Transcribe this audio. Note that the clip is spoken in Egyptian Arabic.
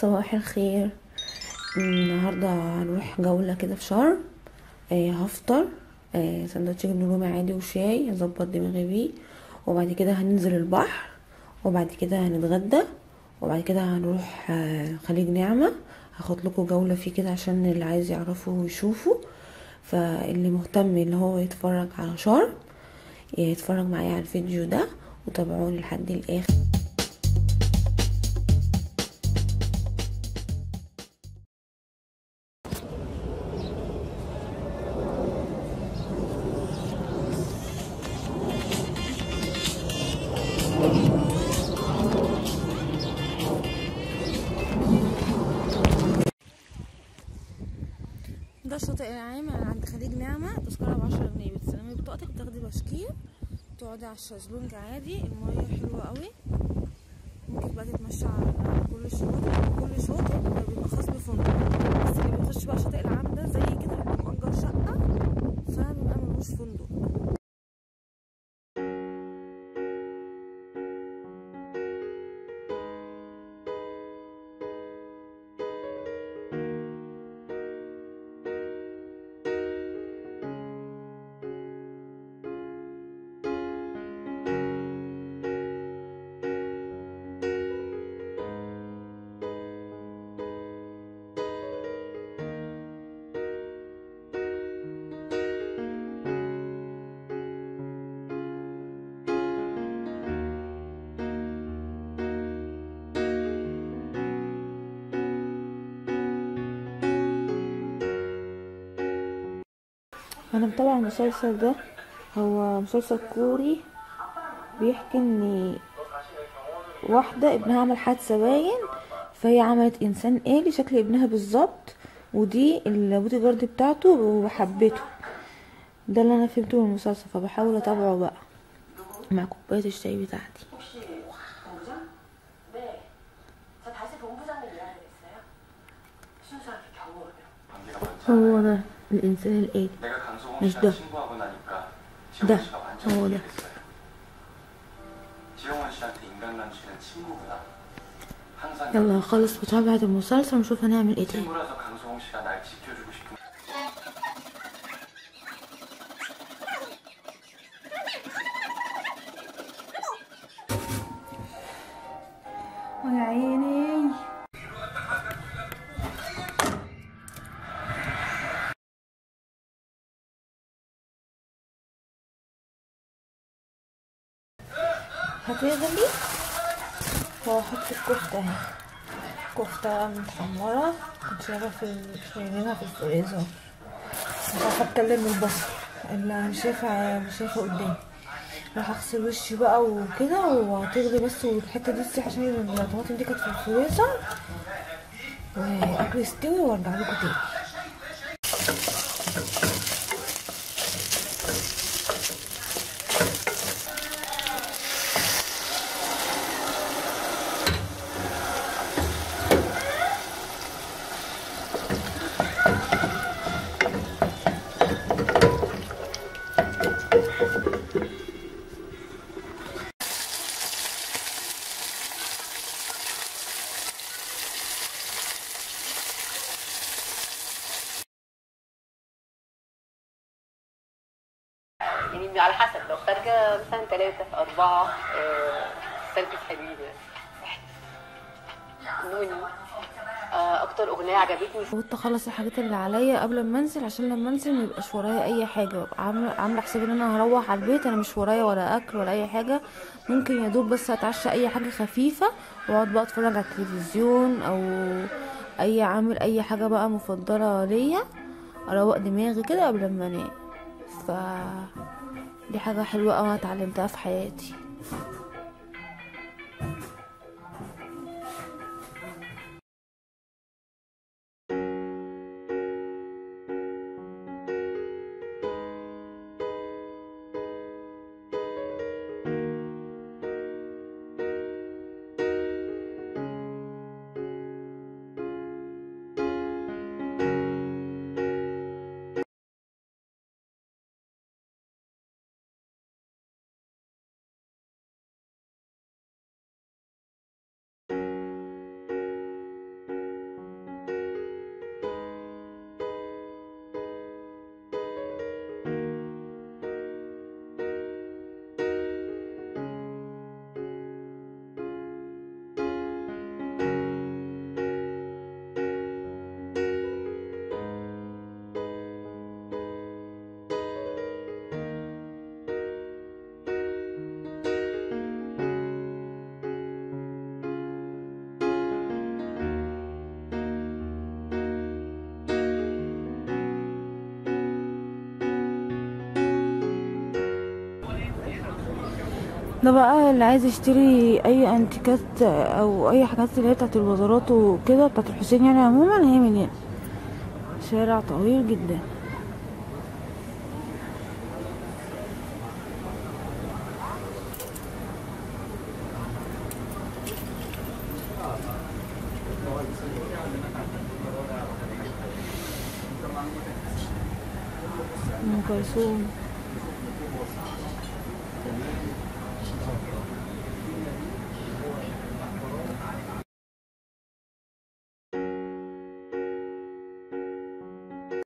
صباح الخير النهاردة هنروح جولة كده في شرم آه هفطر آه سندوتش جبنة رومي عادي وشاي هظبط دماغي بيه وبعد كده هننزل البحر وبعد كده هنتغدى وبعد كده هنروح آه خليج نعمة هاخد لكم جولة فيه كده عشان اللي عايز يعرفه ويشوفه فاللي مهتم ان هو يتفرج على شرم يتفرج معايا على الفيديو ده وتابعوني لحد الاخر ده الشاطئ العام عند خليج نعمة تذكرة بعشرة جنيه بتسلمي بطاقتك بتاخدي بشكير تقعدي على الشезлونج عادي المية حلوة قوي ممكن بقى تتمشى على كل شاطئ كل شاطئ بيبقى خاص بفندق بس اللي بيخش بقى الشاطئ العام ده زي كده بيبقى مأجر شقة فبيبقى ملوش فندق انا متابعه المسلسل ده هو مسلسل كوري بيحكي ان واحده ابنها عمل حادثه باين فهي عملت انسان آلي شكل ابنها بالظبط ودي البودي جارد بتاعته وحبته ده اللي انا فهمته من المسلسل فبحاول اتابعه بقى مع كوبايه الشاي بتاعتي 저 다시 본부장님 이야기했어요. 순수하게 경호를. هو ده الانسان الآلي 내가 강소홍 مش 씨랑 ده. 신고하고 나니까 ده. 지용원 씨가 완전히 어, 네. 이해했어요. 지용원 씨한테 인간남 씨는 친구구나. 항상 يلا هخلص متابعة المسلسل ونشوف هنعمل ايه تاني 친구라서 강소홍 씨가 날 지켜주고 싶은 يا عيني هتغلي وهحط الكفتة اهي كفتة متحمرة كنت شايفها في شايلينها في الفريزر مش عارفة اتكلم من البصل اللي مش شايفة مش شايفة قدامي راح اغسل وشي بقى وكده وهتغلي بس والحته دي تسيح عشان الطماطم دي كانت في الفريزر واكل يستوي وارجع لكم تاني يعني على حسب لو خارجه مثلا ثلاثه اربعه آه، سلبي حلوين يعني نوني آه، اكتر اغنيه عجبتني قلت اخلص الحاجات اللي عليا قبل ما انزل عشان لما انزل ما يبقاش ورايا اي حاجه ببقى عامله عامله حسابي ان انا هروح على البيت انا مش ورايا ولا اكل ولا اي حاجه ممكن يا دوب بس اتعشى اي حاجه خفيفه واقعد بقى اتفرج على التلفزيون او اي عامل اي حاجه بقى مفضله ليا اروق دماغي كده قبل ما انام ف دي حاجه حلوه قوي اتعلمتها في حياتي ده بقى اللي عايز يشتري اي انتيكات او اي حاجات اللي هي بتاعت الوزارات وكده بتاعت الحسين يعني عموما هي من هنا شارع طويل جدا ام كلثوم